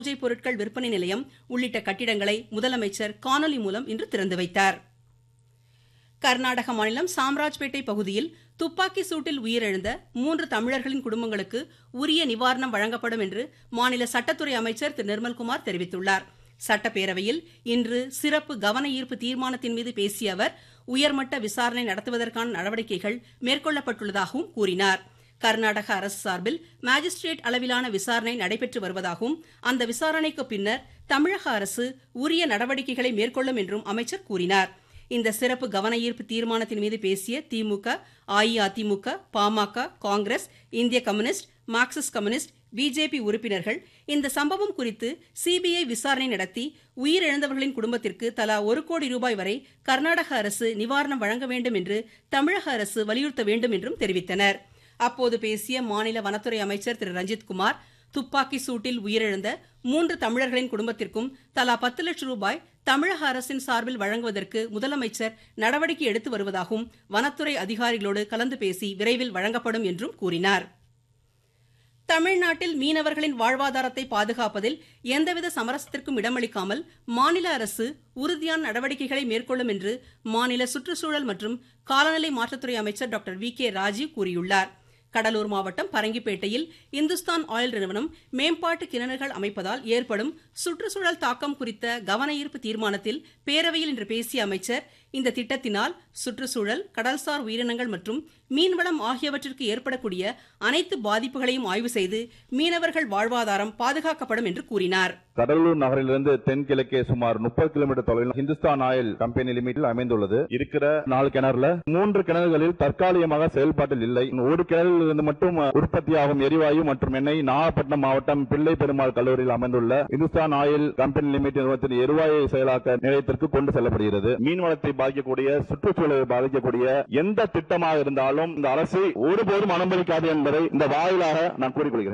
பூஜை பொருட்கள் விற்பனை நிலையம் உள்ளிட்ட கட்டிடங்களை முதலமைச்சர் காணொலி மூலம் இன்று திறந்து வைத்தார் கர்நாடக மாநிலம் சாம்ராஜ்பேட்டை பகுதியில் துப்பாக்கி சூட்டில் உயிரிழந்த மூன்று தமிழர்களின் குடும்பங்களுக்கு உரிய நிவாரணம் வழங்கப்படும் என்று மாநில சட்டத்துறை அமைச்சர் திரு நிர்மல்குமார் தெரிவித்துள்ளார் சட்டப்பேரவையில் இன்று சிறப்பு கவன ஈர்ப்பு தீர்மானத்தின் மீது பேசிய அவர் உயர்மட்ட விசாரணை நடத்துவதற்கான நடவடிக்கைகள் மேற்கொள்ளப்பட்டுள்ளதாகவும் கூறினார் கர்நாடக அரசு சார்பில் மாஜிஸ்ட்ரேட் அளவிலான விசாரணை நடைபெற்று வருவதாகவும் அந்த விசாரணைக்கு பின்னர் தமிழக அரசு உரிய நடவடிக்கைகளை மேற்கொள்ளும் என்றும் அமைச்சர் கூறினார் இந்த சிறப்பு கவன ஈர்ப்பு தீர்மானத்தின் மீது பேசிய திமுக அஇஅதிமுக பாமக காங்கிரஸ் இந்திய கம்யூனிஸ்ட் மார்க்சிஸ்ட் கம்யூனிஸ்ட் பிஜேபி உறுப்பினர்கள் இந்த சம்பவம் குறித்து சிபிஐ விசாரணை நடத்தி உயிரிழந்தவர்களின் குடும்பத்திற்கு தலா ஒரு கோடி ரூபாய் வரை கர்நாடக அரசு நிவாரணம் வழங்க வேண்டும் என்று தமிழக அரசு வலியுறுத்த வேண்டும் என்றும் தெரிவித்தனர் அப்போது பேசிய மாநில வனத்துறை அமைச்சர் திரு ரஞ்சித்குமார் துப்பாக்கி சூட்டில் உயிரிழந்த மூன்று தமிழர்களின் குடும்பத்திற்கும் தலா பத்து லட்சம் ரூபாய் தமிழக அரசின் சார்பில் வழங்குவதற்கு முதலமைச்சர் நடவடிக்கை எடுத்து வருவதாகவும் வனத்துறை அதிகாரிகளோடு கலந்து பேசி விரைவில் வழங்கப்படும் என்றும் கூறினார் தமிழ்நாட்டில் மீனவர்களின் வாழ்வாதாரத்தை பாதுகாப்பதில் எந்தவித சமரசத்திற்கும் இடமளிக்காமல் மாநில அரசு உறுதியான நடவடிக்கைகளை மேற்கொள்ளும் என்று மாநில சுற்றுச்சூழல் மற்றும் காலநிலை மாற்றத்துறை அமைச்சர் டாக்டர் வி கே ராஜீவ் கூறியுள்ளார் கடலூர் மாவட்டம் பரங்கிப்பேட்டையில் இந்துஸ்தான் ஆயில் நிறுவனம் மேம்பாட்டு கிணறுகள் அமைப்பதால் ஏற்படும் சுற்றுச்சூழல் தாக்கம் குறித்த கவன ஈர்ப்பு தீர்மானத்தில் பேரவையில் இன்று பேசிய அமைச்சர் இந்த திட்டத்தினால் சுற்றுச்சூழல் கடல்சார் உயிரினங்கள் மற்றும் மீன்வளம் ஆகியவற்றிற்கு ஏற்படக்கூடிய அனைத்து பாதிப்புகளையும் ஆய்வு செய்து மீனவர்கள் வாழ்வாதாரம் பாதுகாக்கப்படும் என்று கூறினார் கடலூர் நகரிலிருந்து தென்கிழக்கே சுமார் முப்பது கிலோமீட்டர் தொலைவில் ஹிந்துஸ்தான் ஆயில் கம்பெனி லிமிட்டில் அமைந்துள்ளது இருக்கிற நாலு கிணறுல மூன்று கிணறுகளில் தற்காலிகமாக செயல்பாட்டில் இல்லை ஒரு கிணறில் இருந்து மட்டும் உற்பத்தியாகும் எரிவாயு மற்றும் எண்ணெய் நாகப்பட்டினம் மாவட்டம் பிள்ளை பெருமாள் கல்லூரியில் அமைந்துள்ள இந்துஸ்தான் ஆயில் கம்பெனி லிமிடெட் நிறுவனத்தின் எரிவாயு செயலாக்க நிலையத்திற்கு கொண்டு செல்லப்படுகிறது மீன்வளத்தை பாதிக்கக்கூடிய சுற்றுச்சூழலை பாதிக்கக்கூடிய எந்த திட்டமாக இருந்தாலும் இந்த அரசு ஒருபோதும் அனுமதிக்காது என்பதை இந்த வாயிலாக நான் கூறிக்கொள்கிறேன்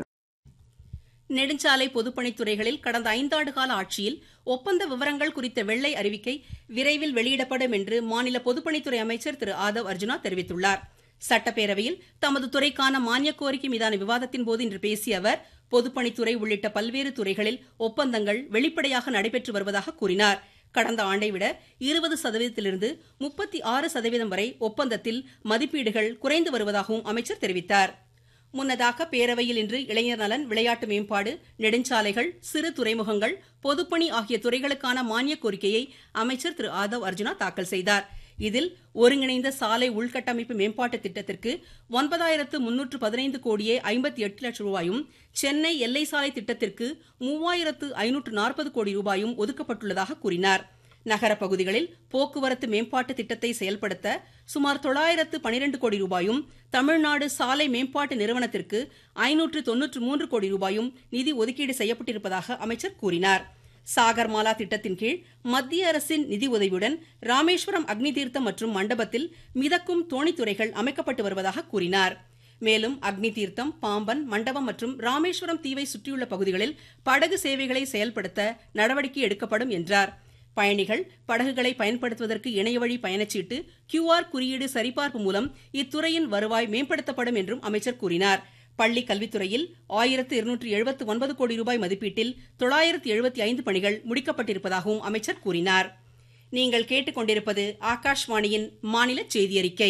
நெடுஞ்சாலை பொதுப்பணித்துறைகளில் கடந்த ஐந்தாண்டு கால ஆட்சியில் ஒப்பந்த விவரங்கள் குறித்த வெள்ளை அறிவிக்கை விரைவில் வெளியிடப்படும் என்று மாநில பொதுப்பணித்துறை அமைச்சர் திரு ஆதவ் அர்ஜுனா தெரிவித்துள்ளார் சட்டப்பேரவையில் தமது துறைக்கான மானிய கோரிக்கை மீதான விவாதத்தின் போது இன்று பேசிய அவர் பொதுப்பணித்துறை உள்ளிட்ட பல்வேறு துறைகளில் ஒப்பந்தங்கள் வெளிப்படையாக நடைபெற்று வருவதாக கூறினார் கடந்த ஆண்டை விட இருபது சதவீதத்திலிருந்து முப்பத்தி ஆறு சதவீதம் வரை ஒப்பந்தத்தில் மதிப்பீடுகள் குறைந்து வருவதாகவும் அமைச்சர் தெரிவித்தார் முன்னதாக பேரவையில் இன்று இளைஞர் நலன் விளையாட்டு மேம்பாடு நெடுஞ்சாலைகள் சிறு துறைமுகங்கள் பொதுப்பணி ஆகிய துறைகளுக்கான மானிய கோரிக்கையை அமைச்சர் திரு ஆதவ் அர்ஜுனா தாக்கல் செய்தார் இதில் ஒருங்கிணைந்த சாலை உள்கட்டமைப்பு மேம்பாட்டு திட்டத்திற்கு ஒன்பதாயிரத்து முன்னூற்று பதினைந்து கோடியே ஐம்பத்தி எட்டு லட்சம் ரூபாயும் சென்னை எல்லை சாலை திட்டத்திற்கு மூவாயிரத்து ஐநூற்று நாற்பது கோடி ரூபாயும் ஒதுக்கப்பட்டுள்ளதாக கூறினார் நகர பகுதிகளில் போக்குவரத்து மேம்பாட்டு திட்டத்தை செயல்படுத்த சுமார் தொள்ளாயிரத்து பனிரெண்டு கோடி ரூபாயும் தமிழ்நாடு சாலை மேம்பாட்டு நிறுவனத்திற்கு ஐநூற்று தொன்னூற்று மூன்று கோடி ரூபாயும் நிதி ஒதுக்கீடு செய்யப்பட்டிருப்பதாக அமைச்சர் கூறினார் சாகர்மாலா திட்டத்தின் கீழ் மத்திய அரசின் நிதி உதவியுடன் ராமேஸ்வரம் அக்னி தீர்த்தம் மற்றும் மண்டபத்தில் மிதக்கும் தோணித்துறைகள் அமைக்கப்பட்டு வருவதாக கூறினார் மேலும் அக்னி தீர்த்தம் பாம்பன் மண்டபம் மற்றும் ராமேஸ்வரம் தீவை சுற்றியுள்ள பகுதிகளில் படகு சேவைகளை செயல்படுத்த நடவடிக்கை எடுக்கப்படும் என்றார் பயணிகள் படகுகளை பயன்படுத்துவதற்கு இணையவழி பயணச்சீட்டு கியூஆர் குறியீடு சரிபார்ப்பு மூலம் இத்துறையின் வருவாய் மேம்படுத்தப்படும் என்றும் அமைச்சர் கூறினார் பள்ளி கல்வித்துறையில் ஆயிரத்து இருநூற்று எழுபத்து ஒன்பது கோடி ரூபாய் மதிப்பீட்டில் தொள்ளாயிரத்து எழுபத்தி ஐந்து பணிகள் முடிக்கப்பட்டிருப்பதாகவும் அமைச்சர் கூறினார் நீங்கள் கேட்டுக்கொண்டிருப்பது ஆகாஷ்வாணியின் மாநில செய்தியறிக்கை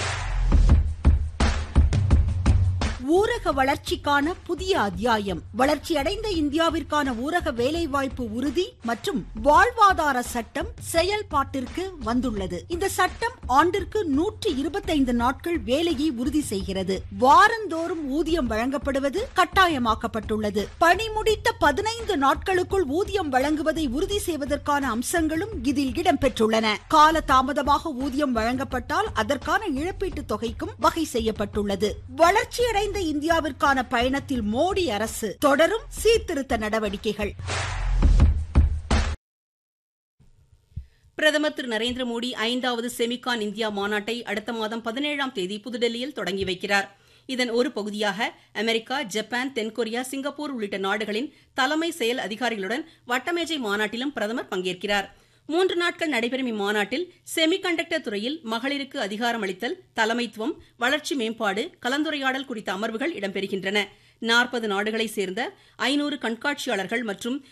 ஊரக வளர்ச்சிக்கான புதிய அத்தியாயம் வளர்ச்சியடைந்த இந்தியாவிற்கான ஊரக வேலைவாய்ப்பு உறுதி மற்றும் வாழ்வாதார சட்டம் செயல்பாட்டிற்கு வந்துள்ளது இந்த சட்டம் ஆண்டிற்கு நூற்றி இருபத்தைந்து நாட்கள் வேலையை உறுதி செய்கிறது வாரந்தோறும் ஊதியம் வழங்கப்படுவது கட்டாயமாக்கப்பட்டுள்ளது பணி முடித்த பதினைந்து நாட்களுக்குள் ஊதியம் வழங்குவதை உறுதி செய்வதற்கான அம்சங்களும் இதில் இடம்பெற்றுள்ளன கால தாமதமாக ஊதியம் வழங்கப்பட்டால் அதற்கான இழப்பீட்டு தொகைக்கும் வகை செய்யப்பட்டுள்ளது வளர்ச்சியடைந்த வளர்ந்த இந்தியாவிற்கான பயணத்தில் மோடி அரசு தொடரும் சீர்திருத்த நடவடிக்கைகள் பிரதமர் திரு நரேந்திர மோடி ஐந்தாவது செமிகான் இந்தியா மாநாட்டை அடுத்த மாதம் பதினேழாம் தேதி புதுடெல்லியில் தொடங்கி வைக்கிறார் இதன் ஒரு பகுதியாக அமெரிக்கா ஜப்பான் தென்கொரியா சிங்கப்பூர் உள்ளிட்ட நாடுகளின் தலைமை செயல் அதிகாரிகளுடன் வட்டமேஜை மாநாட்டிலும் பிரதமர் பங்கேற்கிறார் மூன்று நாட்கள் நடைபெறும் இம்மாநாட்டில் செமிகண்டக்டர் துறையில் மகளிருக்கு அதிகாரம் அளித்தல் தலைமைத்துவம் வளர்ச்சி மேம்பாடு கலந்துரையாடல் குறித்த அமர்வுகள் இடம்பெறுகின்றன நாற்பது நாடுகளைச் சேர்ந்த ஐநூறு கண்காட்சியாளர்கள் மற்றும்